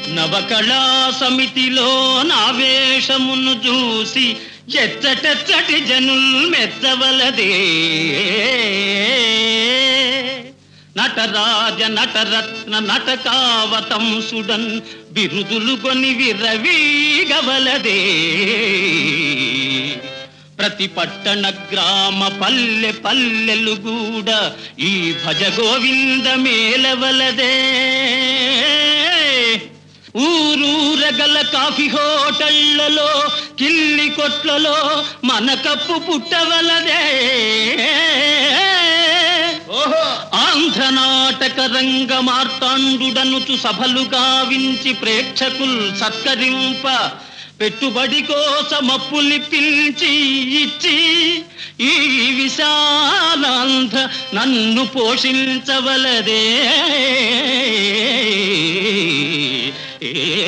నవకళా సమితిలో నా వేషమును చూసి ఎచ్చటెచ్చటి జనుల్ మెచ్చవలదే నటరాజ నటరత్న నటకావతంసుడన్ బిరుదులు కొని విరవీగవలదే ప్రతి పట్టణ గ్రామ పల్లె పల్లెలు కూడా ఈ భజ గోవింద మేలవలదే ఊరూరగల కాఫీ హోటళ్లలో కిల్లి కొట్లలో మన కప్పు పుట్టవలదే ఓహో ఆంధ్ర నాటక రంగ మార్తాండుడనుచు సభలు గావించి ప్రేక్షకుల్ సత్కరింప పెట్టుబడి కోసమప్పులి పిలిచి ఇచ్చి ఈ విశాలాంధ్ర నన్ను పోషించవలదే ఏ